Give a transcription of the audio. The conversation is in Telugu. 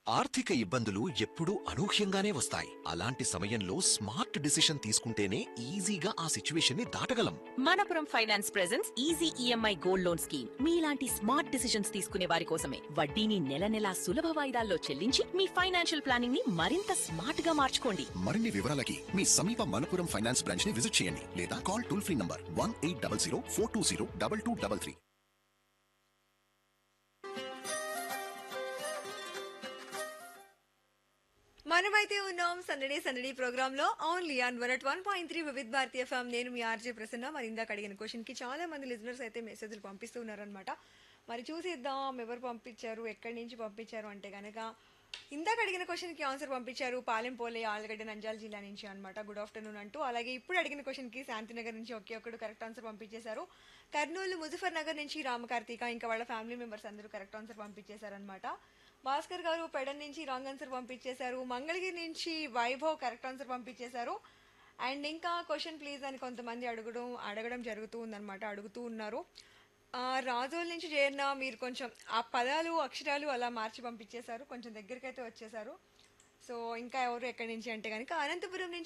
ఆర్థిక ఇబ్బందులు ఎప్పుడూ అనూహ్యంగానే వస్తాయి అలాంటి సమయంలో స్మార్ట్ డిసిషన్ తీసుకుంటేనే ఈజీగా ఆ సిచ్యువేషన్ ని దాటగలం Manappuram finance presence easy EMI gold loan scheme మీలాంటి స్మార్ట్ డిసిషన్స్ తీసుకునే వారి కోసమే వడ్డీని నెల నెలా సులభ వాయిదాల్లో చెల్లించి మీ ఫైనాన్షియల్ ప్లానింగ్ ని మరింత స్మార్ట్ గా మార్చుకోండి మరిన్ని వివరాలకి మీ సమీప మనపురం ఫైనాన్స్ బ్రాంచ్ ని విజిట్ చేయండి లేదా call toll free number one eight double zero four two zero double two double three మనమైతే ఉన్నాం సందడి సందడి ప్రోగ్రామ్ లో only on one at one point three Vividh Bharati FM నేను మీ ఆర్జే ప్రసన్న మరి ఇందాక అడిగిన క్వశ్చన్ కి చాలా మంది లిజనర్స్ అయితే మెసేజ్లు పంపిస్తూ ఉన్నారనమాట మరి చూసిద్దాం ఎవరు పంపించారు ఎక్కడి నుంచి పంపించారు అంటే కనుక ఇందాక అడిగిన క్వశ్చన్ కి ఆన్సర్ పంపించారు పాలెం పోలే ఆలగడ్డ నంజాల జిల్లా నుంచి అనమాట గుడ్ ఆఫ్టర్నూన్ అంటూ అలాగే ఇప్పుడు అడిగిన క్వశ్చన్ కి శాంతినగర్ నుంచి ఒకే ఒక్కడు కరెక్ట్ ఆన్సర్ పంపించేశారు కర్నూలు ముజఫర్ నగర్ నుంచి రామకార్తీక ఇంకా వాళ్ళ ఫ్యామిలీ మెంబర్స్ అందరూ కరెక్ట్ ఆన్సర్ పంపించేశారనమాట భాస్కర్ గారు పెడన్ నుంచి రాంగ్ ఆన్సర్ పంపించేశారు మంగళగిరి నుంచి వైభవ్ కరెక్ట్ ఆన్సర్ పంపించేశారు అండ్ ఇంకా క్వశ్చన్ ప్లీజ్ అని కొంతమంది అడగడం అడగడం జరుగుతూ ఉందన్నమాట అడుగుతూ ఉన్నారు ఆ, రాజోల్ నుంచి చేరిన మీరు కొంచెం ఆ పదాలు అక్షరాలు అలా మార్చి పంపించేశారు కొంచెం దగ్గరికి అయితే వచ్చేసారు సో ఇంకా ఎవరు ఎక్కడి నుంచి అంటే కనుక అనంతపురం నుంచి